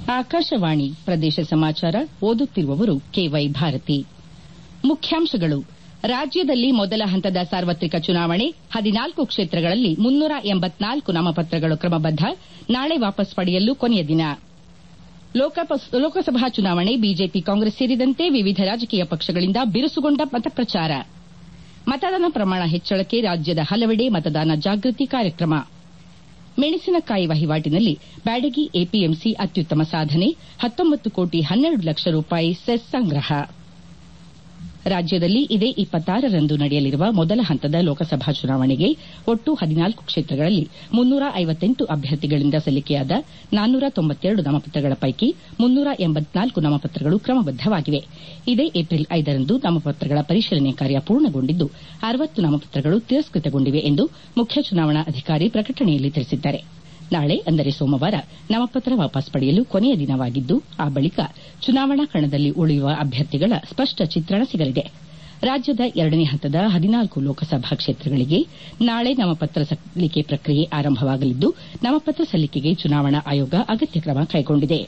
ಆಕಾಶವಾಣಿ ಪ್ರದೇಶ ಸಮಾಚಾರ ಓದುತ್ತಿರುವವರು ಕೆವೈ ಭಾರತಿ ಮುಖ್ಯಾಂಶಗಳು ರಾಜ್ಯದಲ್ಲಿ ಮೊದಲ ಹಂತದ ಸಾರ್ವತ್ರಿಕ ಚುನಾವಣೆ ಹದಿನಾಲ್ಕು ಕ್ಷೇತ್ರಗಳಲ್ಲಿ ಮುನ್ನೂರ ಎಂಬತ್ನಾಲ್ಕು ನಾಮಪತ್ರಗಳು ಕ್ರಮಬದ್ದ ನಾಳೆ ವಾಪಸ್ ಪಡೆಯಲು ಕೊನೆಯ ದಿನ ಲೋಕಸಭಾ ಚುನಾವಣೆ ಬಿಜೆಪಿ ಕಾಂಗ್ರೆಸ್ ಸೇರಿದಂತೆ ವಿವಿಧ ರಾಜಕೀಯ ಪಕ್ಷಗಳಿಂದ ಬಿರುಸುಗೊಂಡ ಮತಪ್ರಚಾರ ಮತದಾನ ಪ್ರಮಾಣ ಹೆಚ್ಚಳಕ್ಕೆ ರಾಜ್ಯದ ಹಲವೆಡೆ ಮತದಾನ ಜಾಗೃತಿ ಕಾರ್ಯಕ್ರಮ ಮೆಣಸಿನಕಾಯಿ ವಹಿವಾಟಿನಲ್ಲಿ ಬ್ಯಾಡಗಿ ಎಪಿಎಂಸಿ ಅತ್ಯುತ್ತಮ ಸಾಧನೆ ಹತ್ತೊಂಬತ್ತು ಕೋಟಿ ಹನ್ನೆರಡು ಲಕ್ಷ ರೂಪಾಯಿ ಸೆಸ್ ಸಂಗ್ರಹ ರಾಜ್ಯದಲ್ಲಿ ಇದೇ ರಂದು ನಡೆಯಲಿರುವ ಮೊದಲ ಹಂತದ ಲೋಕಸಭಾ ಚುನಾವಣೆಗೆ ಒಟ್ಟು ಹದಿನಾಲ್ಕು ಕ್ಷೇತ್ರಗಳಲ್ಲಿ ಮುನ್ನೂರ ಐವತ್ತೆಂಟು ಅಭ್ಯರ್ಥಿಗಳಿಂದ ಸಲ್ಲಿಕೆಯಾದ ನಾನ್ನೂರ ತೊಂಬತ್ತೆರಡು ನಾಮಪತ್ರಗಳ ಪೈಕಿ ಮುನ್ನೂರ ಎಂಬತ್ನಾಲ್ಕು ನಾಮಪತ್ರಗಳು ಕ್ರಮಬದ್ದವಾಗಿವೆ ಇದೇ ಏಪ್ರಿಲ್ ಐದರಂದು ನಾಮಪತ್ರಗಳ ಪರಿಶೀಲನೆ ಕಾರ್ಯ ಪೂರ್ಣಗೊಂಡಿದ್ದು ಅರವತ್ತು ನಾಮಪತ್ರಗಳು ತಿರಸ್ಕೃತಗೊಂಡಿವೆ ಎಂದು ಮುಖ್ಯ ಚುನಾವಣಾ ಅಧಿಕಾರಿ ಪ್ರಕಟಣೆಯಲ್ಲಿ ತಿಳಿಸಿದ್ದಾರೆ ನಾಳೆ ಅಂದರೆ ಸೋಮವಾರ ನಾಮಪತ್ರ ವಾಪಸ್ ಪಡೆಯಲು ಕೊನೆಯ ದಿನವಾಗಿದ್ದು ಆ ಬಳಿಕ ಚುನಾವಣಾ ಕಣದಲ್ಲಿ ಉಳಿಯುವ ಅಭ್ಯರ್ಥಿಗಳ ಸ್ಪಷ್ಟ ಚಿತ್ರಣ ಸಿಗಲಿದೆ ರಾಜ್ಯದ ಎರಡನೇ ಹಂತದ ಹದಿನಾಲ್ಕು ಲೋಕಸಭಾ ಕ್ಷೇತ್ರಗಳಿಗೆ ನಾಳೆ ನಾಮಪತ್ರ ಸಲ್ಲಿಕೆ ಪ್ರಕ್ರಿಯೆ ಆರಂಭವಾಗಲಿದ್ದು ನಾಮಪತ್ರ ಸಲ್ಲಿಕೆಗೆ ಚುನಾವಣಾ ಆಯೋಗ ಅಗತ್ಯ ಕ್ರಮ ಕೈಗೊಂಡಿದೆ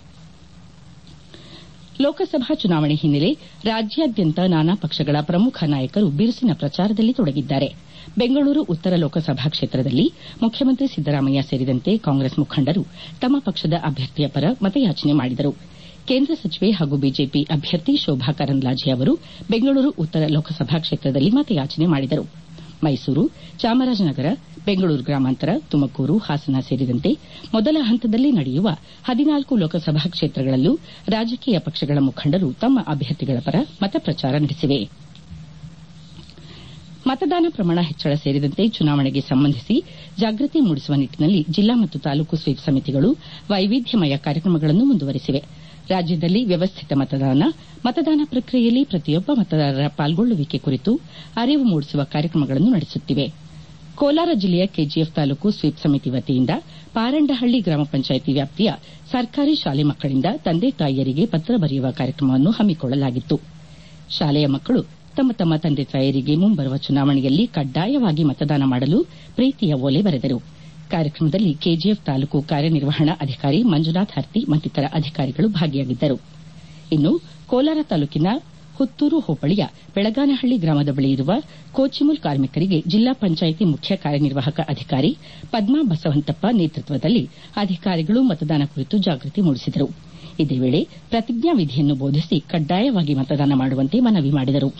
ಲೋಕಸಭಾ ಚುನಾವಣೆ ಹಿನ್ನೆಲೆ ರಾಜ್ಯಾದ್ಯಂತ ನಾನಾ ಪಕ್ಷಗಳ ಪ್ರಮುಖ ನಾಯಕರು ಬಿರುಸಿನ ಪ್ರಚಾರದಲ್ಲಿ ತೊಡಗಿದ್ದಾರೆ ಬೆಂಗಳೂರು ಉತ್ತರ ಲೋಕಸಭಾ ಕ್ಷೇತ್ರದಲ್ಲಿ ಮುಖ್ಯಮಂತ್ರಿ ಸಿದ್ದರಾಮಯ್ಯ ಸೇರಿದಂತೆ ಕಾಂಗ್ರೆಸ್ ಮುಖಂಡರು ತಮ್ಮ ಪಕ್ಷದ ಅಭ್ಯರ್ಥಿಯ ಪರ ಮತಯಾಚನೆ ಮಾಡಿದರು ಕೇಂದ್ರ ಸಚಿವೆ ಹಾಗೂ ಬಿಜೆಪಿ ಅಭ್ಯರ್ಥಿ ಶೋಭಾ ಕರಂದ್ಲಾಜೆ ಅವರು ಬೆಂಗಳೂರು ಉತ್ತರ ಲೋಕಸಭಾ ಕ್ಷೇತ್ರದಲ್ಲಿ ಮತಯಾಚನೆ ಮಾಡಿದರು ಮೈಸೂರು ಚಾಮರಾಜನಗರ ಬೆಂಗಳೂರು ಗ್ರಾಮಾಂತರ ತುಮಕೂರು ಹಾಸನ ಸೇರಿದಂತೆ ಮೊದಲ ಹಂತದಲ್ಲಿ ನಡೆಯುವ ಹದಿನಾಲ್ಕು ಲೋಕಸಭಾ ಕ್ಷೇತ್ರಗಳಲ್ಲೂ ರಾಜಕೀಯ ಪಕ್ಷಗಳ ಮುಖಂಡರು ತಮ್ಮ ಅಭ್ಯರ್ಥಿಗಳ ಪರ ಮತಪ್ರಚಾರ ನಡೆಸಿವೆ ಮತದಾನ ಪ್ರಮಾಣ ಹೆಚ್ಚಳ ಸೇರಿದಂತೆ ಚುನಾವಣೆಗೆ ಸಂಬಂಧಿಸಿ ಜಾಗೃತಿ ಮೂಡಿಸುವ ನಿಟ್ಟಿನಲ್ಲಿ ಜಿಲ್ಲಾ ಮತ್ತು ತಾಲೂಕು ಸ್ವೀಪ್ ಸಮಿತಿಗಳು ವೈವಿಧ್ಯಮಯ ಕಾರ್ಯಕ್ರಮಗಳನ್ನು ಮುಂದುವರೆಸಿವೆ ರಾಜ್ಯದಲ್ಲಿ ವ್ಯವಸ್ಥಿತ ಮತದಾನ ಮತದಾನ ಪ್ರಕ್ರಿಯೆಯಲ್ಲಿ ಪ್ರತಿಯೊಬ್ಬ ಮತದಾರರ ಪಾಲ್ಗೊಳ್ಳುವಿಕೆ ಕುರಿತು ಅರಿವು ಮೂಡಿಸುವ ಕಾರ್ಯಕ್ರಮಗಳನ್ನು ನಡೆಸುತ್ತಿವೆ ಕೋಲಾರ ಜಿಲ್ಲೆಯ ಕೆಜಿಎಫ್ ತಾಲೂಕು ಸ್ವೀಪ್ ಸಮಿತಿ ವತಿಯಿಂದ ಪಾರಂಡಹಳ್ಳಿ ಗ್ರಾಮ ಪಂಚಾಯಿತಿ ವ್ಯಾಪ್ತಿಯ ಸರ್ಕಾರಿ ಶಾಲೆ ಮಕ್ಕಳಿಂದ ತಂದೆ ತಾಯಿಯರಿಗೆ ಪತ್ರ ಬರೆಯುವ ಕಾರ್ಯಕ್ರಮವನ್ನು ಹಮ್ಮಿಕೊಳ್ಳಲಾಗಿತ್ತು ಶಾಲೆಯ ಮಕ್ಕಳು ತಮ್ಮ ತಮ್ಮ ತಂದೆ ತಾಯರಿಗೆ ಮುಂಬರುವ ಚುನಾವಣೆಯಲ್ಲಿ ಕಡ್ಡಾಯವಾಗಿ ಮತದಾನ ಮಾಡಲು ಪ್ರೀತಿಯ ಓಲೆ ಬರೆದರು ಕಾರ್ಯಕ್ರಮದಲ್ಲಿ ಕೆಜಿಎಫ್ ತಾಲೂಕು ಕಾರ್ಯನಿರ್ವಹಣಾ ಅಧಿಕಾರಿ ಮಂಜುನಾಥ್ ಹರ್ತಿ ಮತ್ತಿತರ ಅಧಿಕಾರಿಗಳು ಭಾಗಿಯಾಗಿದ್ದರು ಇನ್ನು ಕೋಲಾರ ತಾಲೂಕಿನ ಹುತ್ತೂರು ಹೋಬಳಿಯ ಬೆಳಗಾನಹಳ್ಳಿ ಗ್ರಾಮದ ಬಳಿ ಇರುವ ಕೋಚಿಮುಲ್ ಕಾರ್ಮಿಕರಿಗೆ ಜಿಲ್ಲಾ ಪಂಚಾಯಿತಿ ಮುಖ್ಯ ಕಾರ್ಯನಿರ್ವಾಹಕ ಅಧಿಕಾರಿ ಪದ್ಮಾ ಬಸವಂತಪ್ಪ ನೇತೃತ್ವದಲ್ಲಿ ಅಧಿಕಾರಿಗಳು ಮತದಾನ ಕುರಿತು ಜಾಗೃತಿ ಮೂಡಿಸಿದರು ಇದೇ ವೇಳೆ ಪ್ರತಿಜ್ಞಾ ವಿಧಿಯನ್ನು ಬೋಧಿಸಿ ಕಡ್ಡಾಯವಾಗಿ ಮತದಾನ ಮಾಡುವಂತೆ ಮನವಿ ಮಾಡಿದರು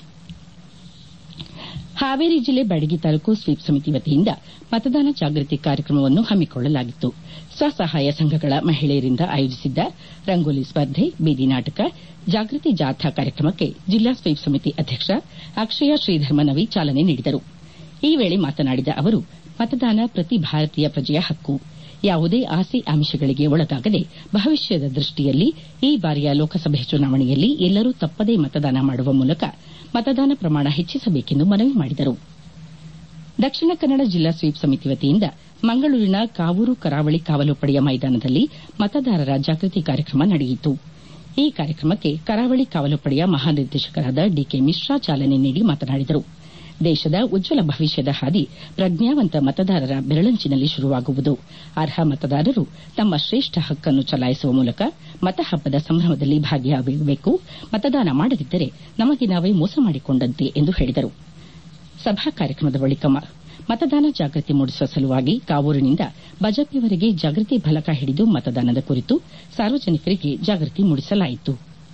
ಹಾವೇರಿ ಜಿಲ್ಲೆ ಬ್ಯಾಡಗಿ ತಾಲೂಕು ಸ್ವೀಪ್ ಸಮಿತಿ ವತಿಯಿಂದ ಮತದಾನ ಜಾಗೃತಿ ಕಾರ್ಯಕ್ರಮವನ್ನು ಹಮ್ಮಿಕೊಳ್ಳಲಾಗಿತ್ತು ಸ್ವಸಹಾಯ ಸಂಘಗಳ ಮಹಿಳೆಯರಿಂದ ಆಯೋಜಿಸಿದ್ದ ರಂಗೋಲಿ ಸ್ಪರ್ಧೆ ಬೀದಿ ನಾಟಕ ಜಾಗೃತಿ ಜಾಥಾ ಕಾರ್ಯಕ್ರಮಕ್ಕೆ ಜಿಲ್ಲಾ ಸ್ವೀಪ್ ಸಮಿತಿ ಅಧ್ಯಕ್ಷ ಅಕ್ಷಯ ಶ್ರೀಧರ್ಮನವಿ ಚಾಲನೆ ನೀಡಿದರು ಈ ವೇಳೆ ಮಾತನಾಡಿದ ಅವರು ಮತದಾನ ಪ್ರತಿ ಭಾರತೀಯ ಪ್ರಜೆಯ ಹಕ್ಕು ಯಾವುದೇ ಆಸೆ ಆಮಿಷಗಳಿಗೆ ಒಳಗಾಗದೆ ಭವಿಷ್ಯದ ದೃಷ್ಟಿಯಲ್ಲಿ ಈ ಬಾರಿಯ ಲೋಕಸಭೆ ಚುನಾವಣೆಯಲ್ಲಿ ಎಲ್ಲರೂ ತಪ್ಪದೇ ಮತದಾನ ಮಾಡುವ ಮೂಲಕ ಮತದಾನ ಪ್ರಮಾಣ ಹೆಚ್ಚಿಸಬೇಕೆಂದು ಮನವಿ ಮಾಡಿದರು ದಕ್ಷಿಣ ಕನ್ನಡ ಜಿಲ್ಲಾ ಸ್ವೀಪ್ ಸಮಿತಿ ವತಿಯಿಂದ ಮಂಗಳೂರಿನ ಕಾವೂರು ಕರಾವಳಿ ಕಾವಲು ಪಡೆಯ ಮೈದಾನದಲ್ಲಿ ಮತದಾರರ ಜಾಗೃತಿ ಕಾರ್ಯಕ್ರಮ ನಡೆಯಿತು ಈ ಕಾರ್ಯಕ್ರಮಕ್ಕೆ ಕರಾವಳಿ ಕಾವಲು ಪಡೆಯ ಮಹಾನಿರ್ದೇಶಕರಾದ ಡಿಕೆ ಮಿಶ್ರಾ ಚಾಲನೆ ನೀಡಿ ಮಾತನಾಡಿದರು ದೇಶದ ಉಜ್ವಲ ಭವಿಷ್ಯದ ಹಾದಿ ಪ್ರಜ್ಞಾವಂತ ಮತದಾರರ ಬೆರಳಂಚಿನಲ್ಲಿ ಶುರುವಾಗುವುದು ಅರ್ಹ ಮತದಾರರು ತಮ್ಮ ಶ್ರೇಷ್ಠ ಹಕ್ಕನ್ನು ಚಲಾಯಿಸುವ ಮೂಲಕ ಮತಹಬ್ಬದ ಸಂಭ್ರಮದಲ್ಲಿ ಭಾಗಿಯಾಗಬೇಕು ಮತದಾನ ಮಾಡದಿದ್ದರೆ ನಮಗೆ ನಾವೇ ಮೋಸ ಮಾಡಿಕೊಂಡಂತೆ ಎಂದು ಹೇಳಿದರು ಸಭಾ ಕಾರ್ಯಕ್ರಮದ ಬಳಿಕ ಮತದಾನ ಜಾಗೃತಿ ಮೂಡಿಸುವ ಸಲುವಾಗಿ ಕಾವೂರಿನಿಂದ ಬಜಪೆವರೆಗೆ ಜಾಗೃತಿ ಫಲಕ ಹಿಡಿದು ಮತದಾನದ ಕುರಿತು ಸಾರ್ವಜನಿಕರಿಗೆ ಜಾಗೃತಿ ಮೂಡಿಸಲಾಯಿತು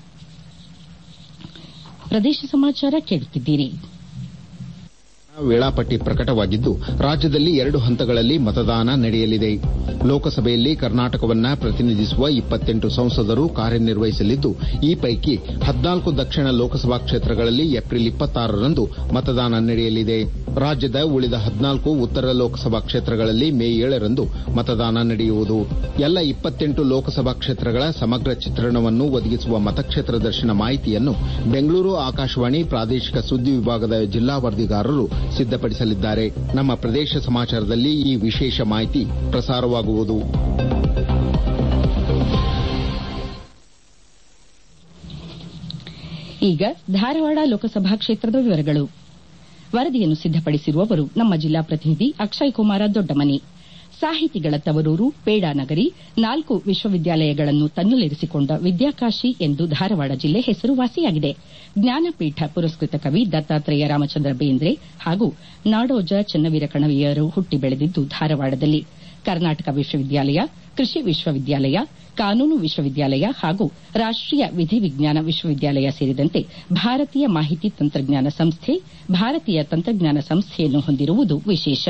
ಪ್ರದೇಶ ಸಮಾಚಾರ ಕೇಳುತ್ತಿದ್ದೀರಿ ವೇಳಾಪಟ್ಟಿ ಪ್ರಕಟವಾಗಿದ್ದು ರಾಜ್ಯದಲ್ಲಿ ಎರಡು ಹಂತಗಳಲ್ಲಿ ಮತದಾನ ನಡೆಯಲಿದೆ ಲೋಕಸಭೆಯಲ್ಲಿ ಕರ್ನಾಟಕವನ್ನ ಪ್ರತಿನಿಧಿಸುವ ಇಪ್ಪತ್ತೆಂಟು ಸಂಸದರು ಕಾರ್ಯನಿರ್ವಹಿಸಲಿದ್ದು ಈ ಪೈಕಿ ಹದಿನಾಲ್ಕು ದಕ್ಷಿಣ ಲೋಕಸಭಾ ಕ್ಷೇತ್ರಗಳಲ್ಲಿ ಏಪ್ರಿಲ್ ಇಪ್ಪತ್ತಾರರಂದು ಮತದಾನ ನಡೆಯಲಿದೆ ರಾಜ್ಯದ ಉಳಿದ ಹದಿನಾಲ್ಕು ಉತ್ತರ ಲೋಕಸಭಾ ಕ್ಷೇತ್ರಗಳಲ್ಲಿ ಮೇ ಏಳರಂದು ಮತದಾನ ನಡೆಯುವುದು ಎಲ್ಲ ಇಪ್ಪತ್ತೆಂಟು ಲೋಕಸಭಾ ಕ್ಷೇತ್ರಗಳ ಸಮಗ್ರ ಚಿತ್ರಣವನ್ನು ಒದಗಿಸುವ ಮತಕ್ಷೇತ್ರ ದರ್ಶನ ಮಾಹಿತಿಯನ್ನು ಬೆಂಗಳೂರು ಆಕಾಶವಾಣಿ ಪ್ರಾದೇಶಿಕ ಸುದ್ದಿ ವಿಭಾಗದ ಜಿಲ್ಲಾ ವರದಿಗಾರರು ಸಿದ್ದಪಡಿಸಲಿದ್ದಾರೆ ನಮ್ಮ ಪ್ರದೇಶ ಸಮಾಚಾರದಲ್ಲಿ ಈ ವಿಶೇಷ ಮಾಹಿತಿ ಪ್ರಸಾರವಾಗುವುದು ಈಗ ಧಾರವಾಡ ಲೋಕಸಭಾ ಕ್ಷೇತ್ರದ ವಿವರಗಳು ವರದಿಯನ್ನು ಸಿದ್ದಪಡಿಸಿರುವವರು ನಮ್ಮ ಜಿಲ್ಲಾ ಪ್ರತಿನಿಧಿ ಅಕ್ಷಯ್ ಕುಮಾರ ದೊಡ್ಡಮನಿ ಸಾಹಿತಿಗಳ ತವರೂರು ಪೇಡಾನಗರಿ ನಾಲ್ಕು ವಿಶ್ವವಿದ್ಯಾಲಯಗಳನ್ನು ತನ್ನಲ್ಲಿರಿಸಿಕೊಂಡ ವಿದ್ಯಾಕಾಶಿ ಎಂದು ಧಾರವಾಡ ಜಿಲ್ಲೆ ಹೆಸರುವಾಸಿಯಾಗಿದೆ ಜ್ಞಾನಪೀಠ ಪುರಸ್ಕೃತ ಕವಿ ದತ್ತಾತ್ರೇಯ ರಾಮಚಂದ್ರ ಬೇಂದ್ರೆ ಹಾಗೂ ನಾಡೋಜ ಚೆನ್ನವೀರ ಕಣವಿಯರು ಹುಟ್ಟಿ ಬೆಳೆದಿದ್ದು ಧಾರವಾಡದಲ್ಲಿ ಕರ್ನಾಟಕ ವಿಶ್ವವಿದ್ಯಾಲಯ ಕೃಷಿ ವಿಶ್ವವಿದ್ಯಾಲಯ ಕಾನೂನು ವಿಶ್ವವಿದ್ಯಾಲಯ ಹಾಗೂ ರಾಷ್ಟೀಯ ವಿಧಿವಿಜ್ಞಾನ ವಿಶ್ವವಿದ್ಯಾಲಯ ಸೇರಿದಂತೆ ಭಾರತೀಯ ಮಾಹಿತಿ ತಂತ್ರಜ್ಞಾನ ಸಂಸ್ಥೆ ಭಾರತೀಯ ತಂತ್ರಜ್ಞಾನ ಸಂಸ್ಥೆಯನ್ನು ಹೊಂದಿರುವುದು ವಿಶೇಷ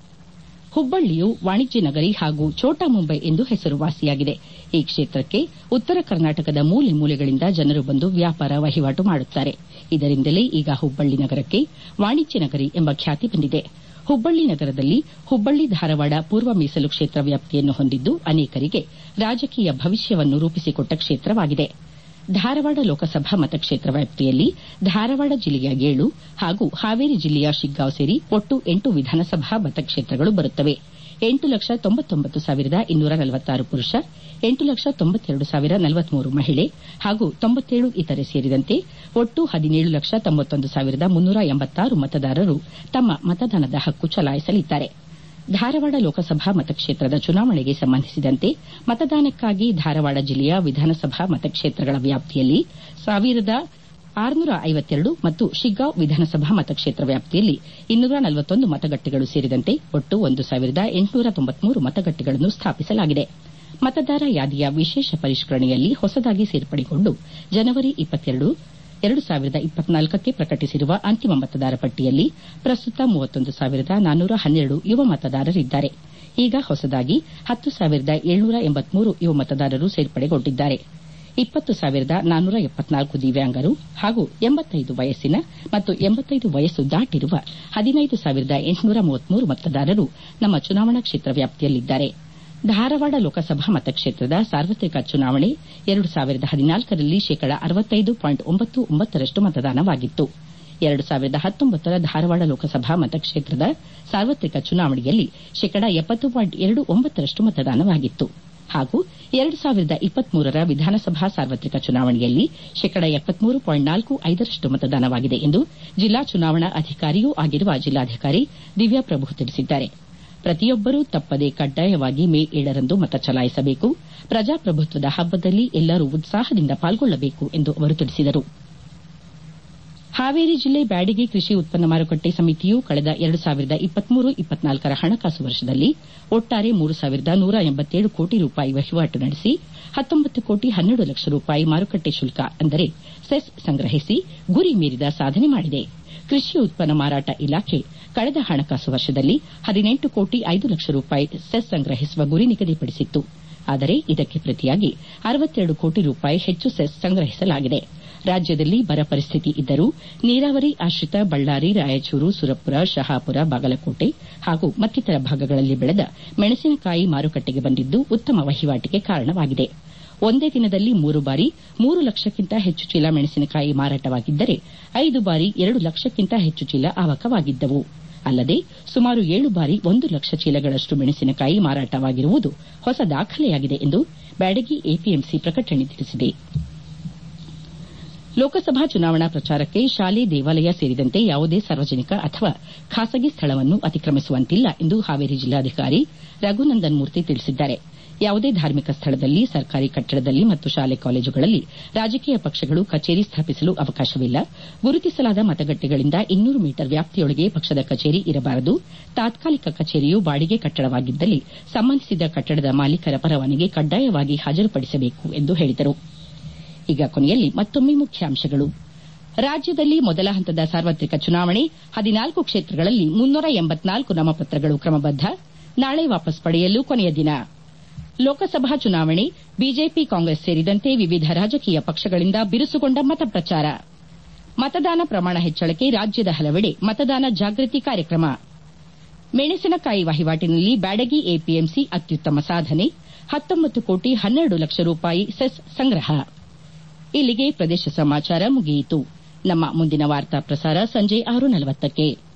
ಹುಬ್ಬಳ್ಳಿಯು ವಾಣಿಜ್ಯ ನಗರಿ ಹಾಗೂ ಛೋಟಾ ಮುಂಬೈ ಎಂದು ಹೆಸರುವಾಸಿಯಾಗಿದೆ ಈ ಕ್ಷೇತ್ರಕ್ಕೆ ಉತ್ತರ ಕರ್ನಾಟಕದ ಮೂಲೆ ಮೂಲೆಗಳಿಂದ ಜನರು ಬಂದು ವ್ಯಾಪಾರ ವಹಿವಾಟು ಮಾಡುತ್ತಾರೆ ಇದರಿಂದಲೇ ಈಗ ಹುಬ್ಬಳ್ಳಿ ನಗರಕ್ಕೆ ವಾಣಿಜ್ಯ ನಗರಿ ಎಂಬ ಖ್ಯಾತಿ ಬಂದಿದೆ ಹುಬ್ಬಳ್ಳಿ ನಗರದಲ್ಲಿ ಹುಬ್ಬಳ್ಳಿ ಧಾರವಾಡ ಪೂರ್ವ ಮೀಸಲು ಕ್ಷೇತ್ರ ವ್ಯಾಪ್ತಿಯನ್ನು ಹೊಂದಿದ್ದು ಅನೇಕರಿಗೆ ರಾಜಕೀಯ ಭವಿಷ್ಯವನ್ನು ರೂಪಿಸಿಕೊಟ್ಟ ಕ್ಷೇತ್ರವಾಗಿದೆ ಧಾರವಾಡ ಲೋಕಸಭಾ ಮತಕ್ಷೇತ್ರ ವ್ಯಾಪ್ತಿಯಲ್ಲಿ ಧಾರವಾಡ ಜಿಲ್ಲೆಯ ಏಳು ಹಾಗೂ ಹಾವೇರಿ ಜಿಲ್ಲೆಯ ಶಿಗ್ಗಾಂವ್ ಸೇರಿ ಒಟ್ಟು ಎಂಟು ವಿಧಾನಸಭಾ ಮತಕ್ಷೇತ್ರಗಳು ಬರುತ್ತವೆ ಎಂಟು ಲಕ್ಷ ತೊಂಬತ್ತೊಂಬತ್ತು ಸಾವಿರದ ಇನ್ನೂರ ನಲವತ್ತಾರು ಪುರುಷ ಎಂಟು ಲಕ್ಷ ತೊಂಬತ್ತೆರಡು ಸಾವಿರ ನಲವತ್ಮೂರು ಮಹಿಳೆ ಹಾಗೂ ತೊಂಬತ್ತೇಳು ಇತರೆ ಸೇರಿದಂತೆ ಒಟ್ಟು ಹದಿನೇಳು ಲಕ್ಷ ತೊಂಬತ್ತೊಂದು ಸಾವಿರದ ಮುನ್ನೂರ ಎಂಬತ್ತಾರು ಮತದಾರರು ತಮ್ಮ ಮತದಾನದ ಹಕ್ಕು ಚಲಾಯಿಸಲಿದ್ದಾರೆ ಧಾರವಾಡ ಲೋಕಸಭಾ ಮತಕ್ಷೇತ್ರದ ಚುನಾವಣೆಗೆ ಸಂಬಂಧಿಸಿದಂತೆ ಮತದಾನಕ್ಕಾಗಿ ಧಾರವಾಡ ಜಿಲ್ಲೆಯ ವಿಧಾನಸಭಾ ಮತಕ್ಷೇತ್ರಗಳ ವ್ಯಾಪ್ತಿಯಲ್ಲಿ ಸಾವಿರದ ಆರುನೂರ ಐವತ್ತೆರಡು ಮತ್ತು ಶಿಗ್ಗಾಂವ್ ವಿಧಾನಸಭಾ ಮತಕ್ಷೇತ್ರ ವ್ಯಾಪ್ತಿಯಲ್ಲಿ ಇನ್ನೂರ ನಲವತ್ತೊಂದು ಮತಗಟ್ಟೆಗಳು ಸೇರಿದಂತೆ ಒಟ್ಟು ಒಂದು ಸಾವಿರದ ಎಂಟುನೂರ ತೊಂಬತ್ಮೂರು ಮತಗಟ್ಟೆಗಳನ್ನು ಸ್ಥಾಪಿಸಲಾಗಿದೆ ಮತದಾರ ಯಾದಿಯ ವಿಶೇಷ ಪರಿಷ್ಕರಣೆಯಲ್ಲಿ ಹೊಸದಾಗಿ ಸೇರ್ಪಡೆಗೊಂಡು ಜನವರಿ ಇಪ್ಪತ್ತೆರಡು ಎರಡು ಸಾವಿರದ ಇಪ್ಪತ್ನಾಲ್ಕಕ್ಕೆ ಪ್ರಕಟಿಸಿರುವ ಅಂತಿಮ ಮತದಾರ ಪಟ್ಟಿಯಲ್ಲಿ ಪ್ರಸ್ತುತ ಮೂವತ್ತೊಂದು ಸಾವಿರದ ನಾನ್ನೂರ ಹನ್ನೆರಡು ಯುವ ಮತದಾರರಿದ್ದಾರೆ ಈಗ ಹೊಸದಾಗಿ ಹತ್ತು ಸಾವಿರದ ಏಳ್ನೂರ ಎಂಬತ್ಮೂರು ಯುವ ಮತದಾರರು ಸೇರ್ಪಡೆಗೊಂಡಿದ್ದಾರೆ ಇಪ್ಪತ್ತು ಸಾವಿರದ ನಾನ್ನೂರ ಎಪ್ಪತ್ನಾಲ್ಕು ದಿವ್ಯಾಂಗರು ಹಾಗೂ ಎಂಬತ್ತೈದು ವಯಸ್ಸಿನ ಮತ್ತು ಎಂಬತ್ತೈದು ವಯಸ್ಸು ದಾಟಿರುವ ಹದಿನೈದು ಸಾವಿರದ ಎಂಟುನೂರ ಮೂವತ್ಮೂರು ಮತದಾರರು ನಮ್ಮ ಚುನಾವಣಾ ಕ್ಷೇತ್ರ ವ್ಯಾಪ್ತಿಯಲ್ಲಿದ್ದಾರೆ ಧಾರವಾಡ ಲೋಕಸಭಾ ಮತಕ್ಷೇತ್ರದ ಸಾರ್ವತ್ರಿಕ ಚುನಾವಣೆ ಎರಡು ಸಾವಿರದ ಹದಿನಾಲ್ಕರಲ್ಲಿ ಶೇಕಡ ಅರವತ್ತೈದು ಪಾಯಿಂಟ್ ಒಂಬತ್ತು ಒಂಬತ್ತರಷ್ಟು ಮತದಾನವಾಗಿತ್ತು ಎರಡು ಸಾವಿರದ ಹತ್ತೊಂಬತ್ತರ ಧಾರವಾಡ ಲೋಕಸಭಾ ಮತಕ್ಷೇತ್ರದ ಸಾರ್ವತ್ರಿಕ ಚುನಾವಣೆಯಲ್ಲಿ ಶೇಕಡ ಎಪ್ಪತ್ತು ಪಾಯಿಂಟ್ ಎರಡು ಒಂಬತ್ತರಷ್ಟು ಮತದಾನವಾಗಿತ್ತು ಹಾಗೂ ಎರಡು ಸಾವಿರದ ಇಪ್ಪತ್ಮೂರರ ವಿಧಾನಸಭಾ ಸಾರ್ವತ್ರಿಕ ಚುನಾವಣೆಯಲ್ಲಿ ಶೇಕಡ ಎಪ್ಪತ್ಮೂರು ಪಾಯಿಂಟ್ ನಾಲ್ಕು ಐದರಷ್ಟು ಮತದಾನವಾಗಿದೆ ಎಂದು ಜಿಲ್ಲಾ ಚುನಾವಣಾ ಅಧಿಕಾರಿಯೂ ಆಗಿರುವ ಜಿಲ್ಲಾಧಿಕಾರಿ ದಿವ್ಯಾಪ್ರಭು ತಿಳಿಸಿದ್ದಾರೆ ಪ್ರತಿಯೊಬ್ಬರೂ ತಪ್ಪದೆ ಕಡ್ಡಾಯವಾಗಿ ಮೇ ಏಳರಂದು ಮತ ಚಲಾಯಿಸಬೇಕು ಪ್ರಜಾಪ್ರಭುತ್ವದ ಹಬ್ಬದಲ್ಲಿ ಎಲ್ಲರೂ ಉತ್ಸಾಹದಿಂದ ಪಾಲ್ಗೊಳ್ಳಬೇಕು ಎಂದು ಅವರು ತಿಳಿಸಿದರು ಹಾವೇರಿ ಜಿಲ್ಲೆ ಬ್ಯಾಡಗಿ ಕೃಷಿ ಉತ್ಪನ್ನ ಮಾರುಕಟ್ಟೆ ಸಮಿತಿಯು ಕಳೆದ ಎರಡು ಸಾವಿರದ ಇಪ್ಪತ್ಮೂರು ಇಪ್ಪತ್ನಾಲ್ಕರ ಹಣಕಾಸು ವರ್ಷದಲ್ಲಿ ಒಟ್ಟಾರೆ ಮೂರು ಸಾವಿರದ ನೂರ ಎಂಬತ್ತೇಳು ಕೋಟಿ ರೂಪಾಯಿ ವಹಿವಾಟು ನಡೆಸಿ ಹತ್ತೊಂಬತ್ತು ಕೋಟಿ ಹನ್ನೆರಡು ಲಕ್ಷ ರೂಪಾಯಿ ಮಾರುಕಟ್ಟೆ ಶುಲ್ಕ ಅಂದರೆ ಸೆಸ್ ಸಂಗ್ರಹಿಸಿ ಗುರಿ ಮೀರಿದ ಸಾಧನೆ ಮಾಡಿದೆ ಕೃಷಿ ಉತ್ಪನ್ನ ಮಾರಾಟ ಇಲಾಖೆ ಕಳೆದ ಹಣಕಾಸು ವರ್ಷದಲ್ಲಿ ಹದಿನೆಂಟು ಕೋಟಿ ಐದು ಲಕ್ಷ ರೂಪಾಯಿ ಸೆಸ್ ಸಂಗ್ರಹಿಸುವ ಗುರಿ ನಿಗದಿಪಡಿಸಿತ್ತು ಆದರೆ ಇದಕ್ಕೆ ಪ್ರತಿಯಾಗಿ ಅರವತ್ತೆರಡು ಕೋಟಿ ರೂಪಾಯಿ ಹೆಚ್ಚು ಸೆಸ್ ಸಂಗ್ರಹಿಸಲಾಗಿದೆ ರಾಜ್ಯದಲ್ಲಿ ಬರ ಪರಿಸ್ಥಿತಿ ಇದ್ದರೂ ನೀರಾವರಿ ಆಶ್ರಿತ ಬಳ್ಳಾರಿ ರಾಯಚೂರು ಸುರಪುರ ಶಹಾಪುರ ಬಾಗಲಕೋಟೆ ಹಾಗೂ ಮತ್ತಿತರ ಭಾಗಗಳಲ್ಲಿ ಬೆಳೆದ ಮೆಣಸಿನಕಾಯಿ ಮಾರುಕಟ್ಟೆಗೆ ಬಂದಿದ್ದು ಉತ್ತಮ ವಹಿವಾಟಿಗೆ ಕಾರಣವಾಗಿದೆ ಒಂದೇ ದಿನದಲ್ಲಿ ಮೂರು ಬಾರಿ ಮೂರು ಲಕ್ಷಕ್ಕಿಂತ ಹೆಚ್ಚು ಚೀಲ ಮೆಣಸಿನಕಾಯಿ ಮಾರಾಟವಾಗಿದ್ದರೆ ಐದು ಬಾರಿ ಎರಡು ಲಕ್ಷಕ್ಕಿಂತ ಹೆಚ್ಚು ಚೀಲ ಆವಕವಾಗಿದ್ದವು ಅಲ್ಲದೆ ಸುಮಾರು ಏಳು ಬಾರಿ ಒಂದು ಲಕ್ಷ ಚೀಲಗಳಷ್ಟು ಮೆಣಸಿನಕಾಯಿ ಮಾರಾಟವಾಗಿರುವುದು ಹೊಸ ದಾಖಲೆಯಾಗಿದೆ ಎಂದು ಬ್ಯಾಡಗಿ ಎಪಿಎಂಸಿ ಪ್ರಕಟಣೆ ತಿಳಿಸಿದೆ ಲೋಕಸಭಾ ಚುನಾವಣಾ ಪ್ರಚಾರಕ್ಕೆ ಶಾಲೆ ದೇವಾಲಯ ಸೇರಿದಂತೆ ಯಾವುದೇ ಸಾರ್ವಜನಿಕ ಅಥವಾ ಖಾಸಗಿ ಸ್ಥಳವನ್ನು ಅತಿಕ್ರಮಿಸುವಂತಿಲ್ಲ ಎಂದು ಹಾವೇರಿ ಜಿಲ್ಲಾಧಿಕಾರಿ ರಘುನಂದನ್ ಮೂರ್ತಿ ತಿಳಿಸಿದ್ದಾರೆ ಯಾವುದೇ ಧಾರ್ಮಿಕ ಸ್ಥಳದಲ್ಲಿ ಸರ್ಕಾರಿ ಕಟ್ಟಡದಲ್ಲಿ ಮತ್ತು ಶಾಲೆ ಕಾಲೇಜುಗಳಲ್ಲಿ ರಾಜಕೀಯ ಪಕ್ಷಗಳು ಕಚೇರಿ ಸ್ಥಾಪಿಸಲು ಅವಕಾಶವಿಲ್ಲ ಗುರುತಿಸಲಾದ ಮತಗಟ್ಟೆಗಳಿಂದ ಇನ್ನೂರು ಮೀಟರ್ ವ್ಯಾಪ್ತಿಯೊಳಗೆ ಪಕ್ಷದ ಕಚೇರಿ ಇರಬಾರದು ತಾತ್ಕಾಲಿಕ ಕಚೇರಿಯು ಬಾಡಿಗೆ ಕಟ್ಟಡವಾಗಿದ್ದಲ್ಲಿ ಸಂಬಂಧಿಸಿದ ಕಟ್ಟಡದ ಮಾಲೀಕರ ಪರವಾನಗಿ ಕಡ್ಡಾಯವಾಗಿ ಹಾಜರುಪಡಿಸಬೇಕು ಎಂದು ಹೇಳಿದರು ಈಗ ಕೊನೆಯಲ್ಲಿ ಮತ್ತೊಮ್ಮೆ ಮುಖ್ಯಾಂಶಗಳು ರಾಜ್ಯದಲ್ಲಿ ಮೊದಲ ಹಂತದ ಸಾರ್ವತ್ರಿಕ ಚುನಾವಣೆ ಹದಿನಾಲ್ಕು ಕ್ಷೇತ್ರಗಳಲ್ಲಿ ಮುನ್ನೂರ ಎಂಬತ್ನಾಲ್ಕು ನಾಮಪತ್ರಗಳು ಕ್ರಮಬದ್ದ ನಾಳೆ ವಾಪಸ್ ಪಡೆಯಲು ಕೊನೆಯ ದಿನ ಲೋಕಸಭಾ ಚುನಾವಣೆ ಬಿಜೆಪಿ ಕಾಂಗ್ರೆಸ್ ಸೇರಿದಂತೆ ವಿವಿಧ ರಾಜಕೀಯ ಪಕ್ಷಗಳಿಂದ ಬಿರುಸುಗೊಂಡ ಮತ ಪ್ರಚಾರ ಮತದಾನ ಪ್ರಮಾಣ ಹೆಚ್ಚಳಕ್ಕೆ ರಾಜ್ಯದ ಹಲವೆಡೆ ಮತದಾನ ಜಾಗೃತಿ ಕಾರ್ಯಕ್ರಮ ಮೆಣಸಿನಕಾಯಿ ವಹಿವಾಟಿನಲ್ಲಿ ಬ್ಯಾಡಗಿ ಎಪಿಎಂಸಿ ಅತ್ಯುತ್ತಮ ಸಾಧನೆ ಹತ್ತೊಂಬತ್ತು ಕೋಟಿ ಹನ್ನೆರಡು ಲಕ್ಷ ರೂಪಾಯಿ ಸೆಸ್ ಸಂಗ್ರಹ ಇಲ್ಲಿಗೆ ಪ್ರದೇಶ ಸಮಾಚಾರ ಮುಗಿಯಿತು ನಮ್ಮ ಮುಂದಿನ ವಾರ್ತಾ ಪ್ರಸಾರ ಸಂಜೆ ಆರು ನಲವತ್ತಕ್ಕೆ